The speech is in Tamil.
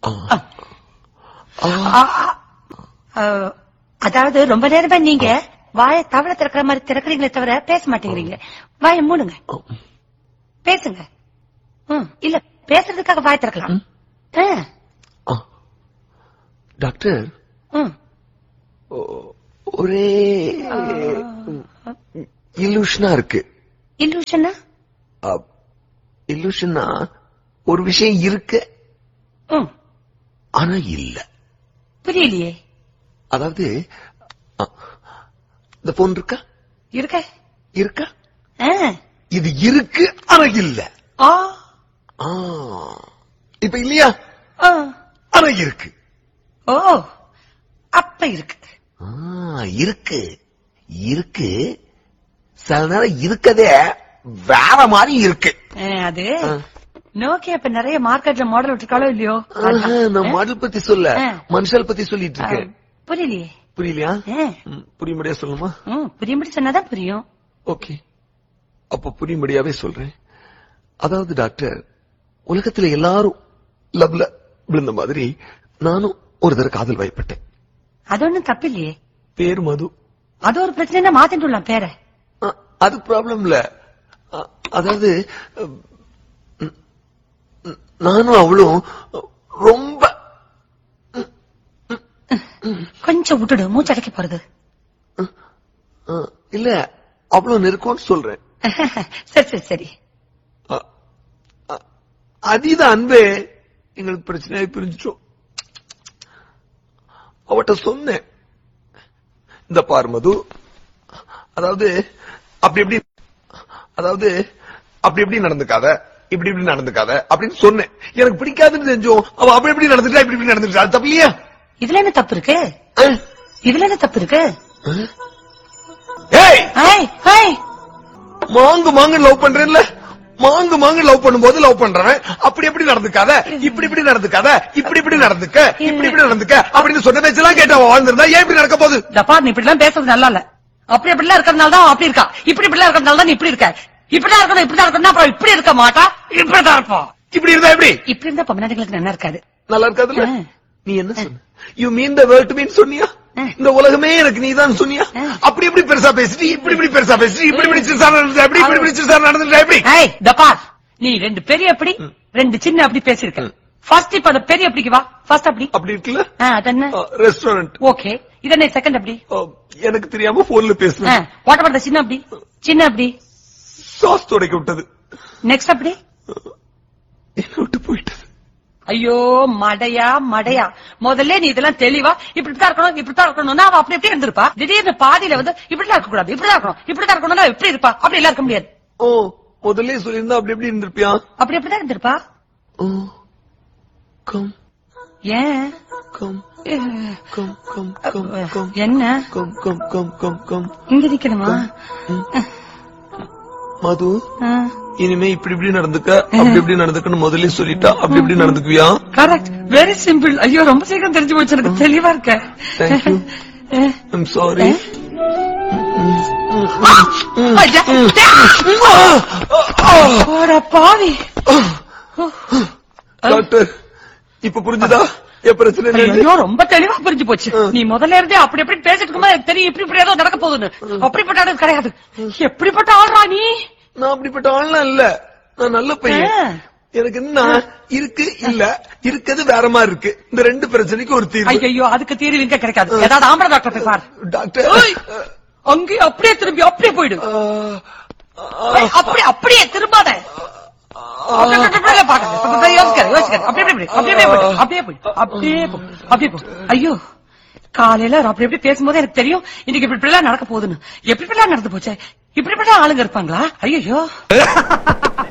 ஆ, ஆ, அதாவது ரொம்ப நேரமா நீங்க வாயை தவளை திறக்கிற மாதிரி திறக்கிறீங்களே தவிர பேச மாட்டேங்கிறீங்க வாயை மூடுங்க பேசுங்க ம், இல்ல பேசுறதுக்காக வாய் திறக்கலாம் ஆ, ஆ. டாக்டர் ம். ஒ- ஒரே இல்லூஷனா இருக்கு இல்லூஷனா இல்லூஷனா ஒரு விஷயம் இருக்கு ம், ஆனா இல்ல புரியலையே அதாவது ஆ, இந்த போன் இருக்கா இருக்க இருக்கா ஆ, இது இருக்கு ஆனா இல்ல ஆ, ஆ. இப்ப இல்லையா ஆ. ஆனா இருக்கு ஓ அப்ப இருக்கு ஆ, இருக்கு இருக்கு சில நேரம் இருக்கதே வேற மாதிரி இருக்கு ஆ, அது ஆ. நோக்கியா இப்ப நிறைய மார்க்கெட்ல மாடல் விட்டுருக்காளோ இல்லையோ ஆஹா, நான் மாடல் பத்தி சொல்ல ஆ. மனுஷால் பத்தி சொல்லிட்டு ஆ, இருக்கேன் புரியலையே புரியலையா ஆ, ம், புரியும்படியா சொல்லுமா ம், புரியும்படி சொன்னாதான் புரியும் ஓகே அப்ப புரியும்படியாவே சொல்றேன் அதாவது டாக்டர் உலகத்துல எல்லாரும் லவ்ல விழுந்த மாதிரி நானும் ஒரு தடவை காதல் வயப்பட்டேன் அது ஒண்ணும் தப்பு இல்லையே பேர் மது அது ஒரு பிரச்சனை மாத்திட்டு விடலாம் பேரை அ, அது ப்ராப்ளம் இல்ல அ, அதாவது ம், ம், நானும் அவளும் ரொம்ப கொஞ்சம் விட்டுடு மூச்சடைக்க போறது அ, இல்ல அவ்வளவு நெருக்கம்னு சொல்றேன் சரி சரி சரி அ, அ, அதீத அன்பே எங்களுக்கு பிரச்சனையாய் பிரிஞ்சிட்டோம் அவட்ட சொன்னேன் இந்த பார் மது அதாவது அப்படி எப்படி அதாவது அப்படி எப்படி நடந்துக்காத இப்படி இப்படி நடந்துக்காத அப்படின்னு சொன்னேன் எனக்கு பிடிக்காதுன்னு செஞ்சோம் அவ அப்படி எப்படி நடந்துட்டா இப்படி இப்படி நடந்துட்டா அது தப்பு இல்லையா இதுல என்ன தப்பு இருக்கு அஹ்? இதுல என்ன தப்பு இருக்கு அஹ்? ஏய் ஹாய் ஹாய் மாங்கு மாங்கு லவ் பண்றேன்ல மாங்கு மாங்கு லவ் பண்ணும்போது லவ் பண்றவன் அப்படி எப்படி நடந்துக்காத இப்படி இப்படி நடந்துக்காத இப்படி இப்படி நடந்துக்க இப்படி இப்படி நடந்துக்க அப்படின்னு சொன்ன பேச்செல்லாம் கேட்டு அவன் வாழ்ந்திருந்தா ஏன் இப்படி நடக்க போகுது தப்பா நீ இப்படி எல்லாம் பேசுறது நல்லா இல்ல அப்படி இப்படி எல்லாம் இருக்கிறதுனால தான் அவன் அப்படி இருக்கா இப்படி இப்படி எல்லாம் இருக்கிறதுனால தான் நீ இப்படி இருக்க இப்படிதான் இருக்கணும் இப்படிதான் இருக்கணும் அப்புறம் இப்படி இருக்க மாட்டா இப்படிதான் இருப்போம் இப்படி இருந்தா எப்படி இப்படி இருந்தா பொம்மநாட்டுகளுக்கு நல்லா இருக்காது நல்லா இருக்காதுல்ல ஆ. நீ என்ன சொன்ன யூ மீன் த வேர்ல்ட் மீன் சொன்னியா ஆ. இந்த உலகமே எனக்கு நீதான் சொன்னியா ஆ. அப்படி எப்படி பெருசா பேசிட்டு இப்படி இப்படி பெருசா பேசிட்டு இப்படி இப்படி சிறுசா நடந்துட்டா எப்படி இப்படி இப்படி சிறுசா நடந்துட்டா எப்படி ஏய் தப்பா நீ ரெண்டு பெரிய அப்படி ரெண்டு சின்ன அப்படி பேசிருக்க ஃபர்ஸ்ட் இப்ப அந்த பெரிய அப்படிக்கு வா ஃபர்ஸ்ட் அப்படி அப்படி இருக்குல்ல ஆ, அது என்ன ரெஸ்டாரண்ட் ஓகே இது என்ன செகண்ட் அப்படி எனக்கு தெரியாம போன்ல பேசுனேன் வாட் அபவுட் சின்ன அப்படி சின்ன அப்படி சாஸ் துடைக்க விட்டது நெக்ஸ்ட் அப்படி என்ன விட்டு போயிட்டது ஐயோ மடையா மடையா முதல்ல நீ இதெல்லாம் தெளிவா இப்படித்தான் இருக்கணும் இப்படித்தான் இருக்கணும்னா அவ அப்படி எப்படி இருந்திருப்பா திடீர்னு பாதியில வந்து இப்படிலாம் இருக்க கூடாது இப்படிதான் இருக்கணும் இப்படிதான் இருக்கணும்னா எப்படி இருப்பா அப்படி எல்லாம் இருக்க முடியாது ஓ முதல்ல சொல்லியிருந்தா அப்படி எப்படி இருந்திருப்பியா அப்படி எப்படிதான் இருந்திருப்பா ஓ கம் ஏன் கம் அஹ், கம் கம் கம் கம் என்ன come come come come come இங்க நிக்கணுமா மது கரெக்ட் இனிமே இப்படி இப்படி நடந்துக்க அப்படி இப்படி நடந்துக்கன்னு முதல்ல சொல்லிட்டா அப்படி இப்படி நடந்துக்குவியா வெரி சிம்பிள் ஐயோ ரொம்ப சீக்கிரம் தெரிஞ்சு போச்சு எனக்கு தெளிவா இருக்க Thank you. Ah, I'm sorry ஐயா, போடா பாவி டாக்டர் இப்ப புரிஞ்சுதா என் பிரச்சனை என்னன்னு? ஐயோ ரொம்ப தெளிவா புரிஞ்சு போச்சு நீ முதல்ல இருந்தே அப்படி எப்படி பேசிட்டு இருக்கும்போது எனக்கு தெரியும் இப்படி இப்படி ஏதோ நடக்க போகுதுன்னு அப்படிப்பட்ட ஆளு கிடையாது எப்படிப்பட்ட ஆள்றா நீ நான் அப்படிப்பட்ட ஆள்லாம் இல்ல நான் நல்ல பையன் ஆ. எனக்கு என்ன இருக்கு இல்ல இருக்குது வேற மாதிரி இருக்கு இந்த ரெண்டு பிரச்சனைக்கு ஒரு தீர்வு ஐயோ அதுக்கு தீர்வு இங்க கிடைக்காது ஏதாவது ஆம்பளை டாக்டர் போய் பாரு டாக்டர் ஏய், அங்கேயே அப்படியே திரும்பி அப்படியே போயிடு ஆ, ஏய், அப்படியே அப்படியே திரும்பாத அப்படியே, அப்படியே, அப்படியே பார்க்காத. அப்படியே யோசிக்காத, யோசிக்காத. அப்படியே, அப்படியே, அப்படியே போயிடு, அப்படியே போயிடு, அப்படியே போ, அப்படியே போ. ஐயோ காலையில அவர் அப்படி எப்படி பேசும்போது எனக்கு தெரியும் இன்னைக்கு இப்படி இப்படி எல்லாம் நடக்க போகுதுன்னு எப்படி இப்படி எல்லாம் நடந்து போச்சே இப்படி இப்படி எல்லாம் ஆளுங்க இருப்பாங்களா ஐயோ